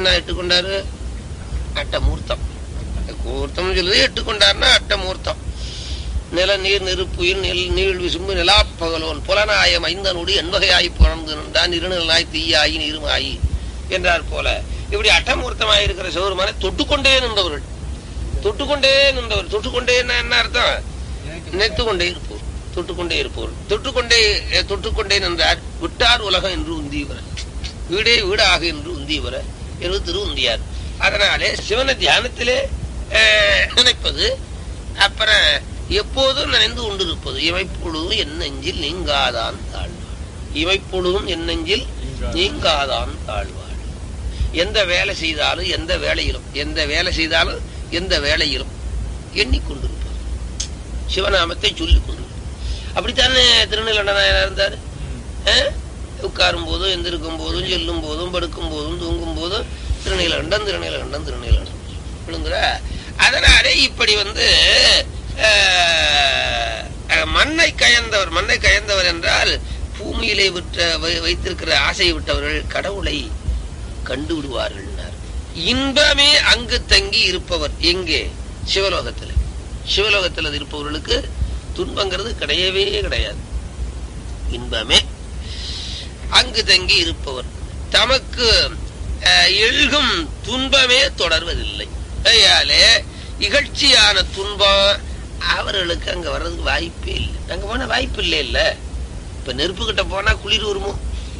என்ன இட்டுக்கொண்டாரு அட்டமூர்த்தம் கூர்த்தம் சொல்லுது இட்டுக்கொண்டாருன்னா அட்டமூர்த்தம் நில நீர் நெருப்புயில் நெல் நீள் விசும்பு நிலாப்பகலோன் புலனாயம் ஐந்தனோடு எண்வகையாய் புறந்து நின்றான் இருநிலாய் தீயாயி நீருமாயி என்றார் போல இப்படி அட்டமூர்த்தமாய் இருக்கிற சிவருமான தொட்டுக்கொண்டே நின்றவர்கள் தொட்டுக்கொண்டே நின்றவர் தொட்டுக்கொண்டே என்ன அர்த்தம் நினைத்து கொண்டே இருப்போர் தொட்டுக்கொண்டே இருப்போர் தொட்டுக்கொண்டே அஹ், தொட்டுக்கொண்டே நின்றார் விட்டார் உலகம் என்று உந்தியவர வீடே வீடாக என்று உந்தியவர என்று திரு உந்தியார் அதனாலே சிவனை தியானத்திலே அஹ், நினைப்பது அப்புறம் எப்போதும் நினைந்து கொண்டிருப்பது இமைப்பொழுதும் என் நெஞ்சில் நீங்காதான் தாழ்வாள் இமைப்பொழுதும் என் நெஞ்சில் நீங்காதான் தாழ்வாள் எந்த வேலை செய்தாலும் எந்த வேலையிலும் எந்த வேலை செய்தாலும் எந்த வேலையிலும் எண்ணிக்கொண்டிருப்பது சிவநாமத்தை சொல்லிக் கொண்டிருப்பது அப்படித்தானே திருநீலண்டனாயனா இருந்தாரு உட்காரும் போதும் எந்திருக்கும் போதும் செல்லும் போதும் படுக்கும் போதும் தூங்கும் போதும் திருநீலகண்டன் திருநீலகண்டன் திருநீலகண்டன் விழுங்குற அதனாலே இப்படி வந்து அஹ், அஹ், மண்ணை கயந்தவர் மண்ணை கயந்தவர் என்றால் பூமியிலே விட்ட வை- வைத்திருக்கிற ஆசையை விட்டவர்கள் கடவுளை கண்டு விடுவார்கள் இன்பமே அங்கு தங்கி இருப்பவர் எங்கே சிவலோகத்தில் சிவலோகத்தில் இருப்பவர்களுக்கு துன்பங்கிறது கிடையவே கிடையாது இன்பமே அங்கு தங்கி இருப்பவர் தமக்கு அஹ், எழுகும் துன்பமே தொடர்வதில்லை ஐயாலே இகழ்ச்சியான துன்பம் அவர்களுக்கு அங்க வர்றதுக்கு வாய்ப்பே இல்லை அங்க போனா வாய்ப்பு இல்லை இல்ல இப்ப நெருப்பு கிட்ட போனா குளிர் வருமோ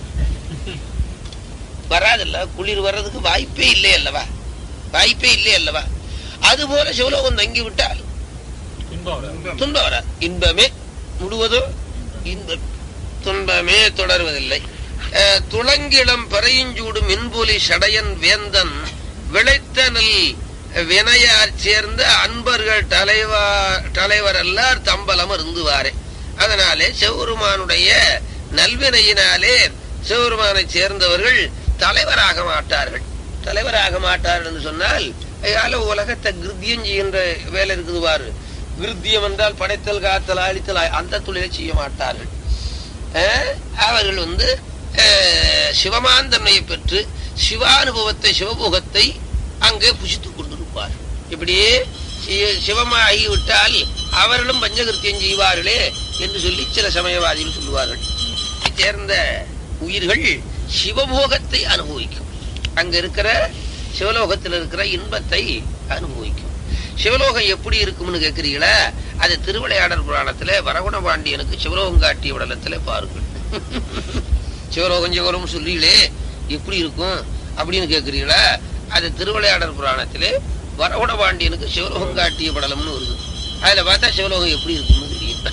வராதுல்ல குளிர் வர்றதுக்கு வாய்ப்பே இல்லை அல்லவா வாய்ப்பே இல்லை அல்லவா அதுபோல சிவலோகம் தங்கி விட்டால் துன்பம் வராது இன்பமே முழுவதும் இன்பம் துன்பமே தொடர்வதில்லை அஹ், துளங்கிளம் பறையுஞ்சூடு மின்பொலி சடையன் வேந்தன் விளைத்தனல் வினையார் சேர்ந்த அன்பர்கள் தலைவா தலைவர் எல்லார் தம்பலம் இருந்துவாரே அதனாலே சிவருமானுடைய நல்வினையினாலே சிவருமானை சேர்ந்தவர்கள் தலைவராக மாட்டார்கள் தலைவராக மாட்டார்கள் என்று சொன்னால் அயால உலகத்தை கிருத்தியம் செய்கின்ற வேலை இருக்குது பாரு கிருத்தியம் என்றால் படைத்தல் காத்தல் அழித்தல் ஆ- அந்த தொழிலை செய்ய மாட்டார்கள் அஹ், அவர்கள் வந்து அஹ், சிவமாந்தன்மையை பெற்று சிவானுபவத்தை சிவபோகத்தை அங்கே புசித்துக் கொண்டிருப்பார் இப்படியே சி- சிவமாகி விட்டால் அவர்களும் பஞ்சகிருத்தியம் செய்வார்களே என்று சொல்லி சில சமயவாதிகள் சொல்லுவார்கள் சேர்ந்த உயிர்கள் சிவபோகத்தை அனுபவிக்கும் அங்க இருக்கிற சிவலோகத்தில் இருக்கிற இன்பத்தை அனுபவிக்கும் சிவலோகம் எப்படி இருக்கும்னு கேக்குறீங்களா அது திருவிளையாடல் புராணத்துல வரகுண பாண்டியனுக்கு சிவலோகம் காட்டிய உடலத்துல பாருங்கள் சிவலோகம் சிவலோகம் சொல்லீங்களே எப்படி இருக்கும் அப்படின்னு கேக்குறீங்களா அது திருவிளையாடல் புராணத்திலே வரகுண பாண்டியனுக்கு சிவலோகம் காட்டிய படலம்னு வருது அதுல பார்த்தா சிவலோகம் எப்படி இருக்கும்னு தெரியும்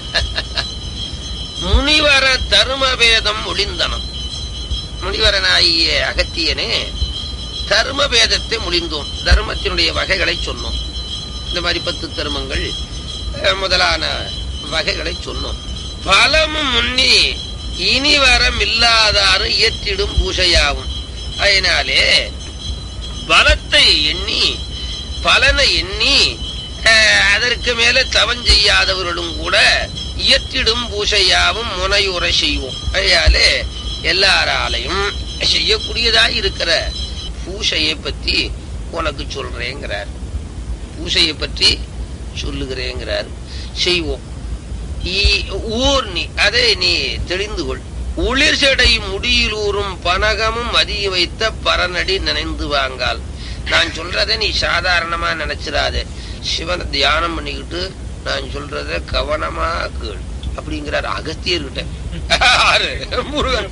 முனிவர தருமபேதம் ஒளிந்தனம் முனிவரனாகிய அகத்தியனே தர்மபேதத்தை முழிந்தோம் தர்மத்தினுடைய வகைகளை சொன்னோம் இந்த மாதிரி பத்து தர்மங்கள் அஹ், முதலான வகைகளை சொன்னோம் பலமும் முன்னி இனி வரம் இல்லாதாறு இயற்றிடும் பூசையாகும் அதனாலே பலத்தை எண்ணி பலனை எண்ணி அஹ், அதற்கு மேல தவம் செய்யாதவர்களும் கூட இயற்றிடும் பூசையாவும் முனையுரை செய்வோம் அதனாலே எல்லாராலையும் செய்யக்கூடியதாய் இருக்கிற பூசையை பத்தி உனக்கு சொல்றேங்கிறார் பூசையை பற்றி சொல்லுகிறேங்கிறார் செய்வோம் ஈ- ஊர் நீ அதை நீ தெரிந்து கொள் உளிர் செடை முடியிலூறும் பனகமும் அதிக வைத்த பரநடி நினைந்து வாங்கால் நான் சொல்றதை நீ சாதாரணமா நினைச்சிடாத சிவனை தியானம் பண்ணிக்கிட்டு நான் சொல்றத கவனமா கேள் அப்படிங்கிறார் அகத்தியர்கிட்ட யாரு? முருகன்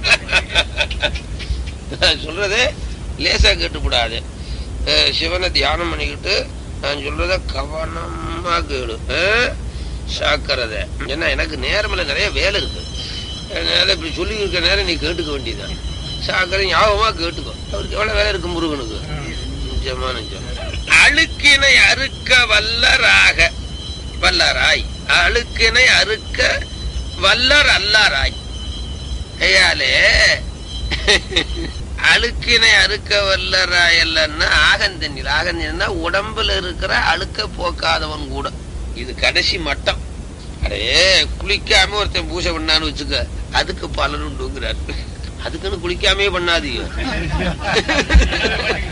நான் சொல்றதே லேசா கேட்டுப்படாது அஹ் சிவனை தியானம் பண்ணிக்கிட்டு நான் சொல்றத கவனமா கேளு அஹ் சாக்கிறத ஏன்னா எனக்கு நேரமில்ல நிறைய வேலை இருக்கு அதனால இப்படி சொல்லி இருக்க நேரம் நீ கேட்டுக்க வேண்டியதுதான் சாக்கரை ஞாபகமா கேட்டுக்கோ அவருக்கு எவ்வளவு வேலை இருக்கு முருகனுக்கு நிஜமா நிஜம் அழுக்கினை அறுக்க வல்லராக வல்லராய் அழுக்கினை அறுக்க வல்லர் அல்லாராய் ஐயாலே அழுக்கினை அறுக்க வல்லராய் அல்லன்னா ஆகந்தண்ணில் ஆகந்தண்ணில்னா உடம்புல இருக்கிற அழுக்க போக்காதவன் கூட இது கடைசி மட்டம் அடே குளிக்காம ஒருத்தன் பூஜை பண்ணான்னு வச்சுக்க அதுக்கு பலன் உண்டுங்கிறார் அதுக்குன்னு குளிக்காமே பண்ணாதீங்க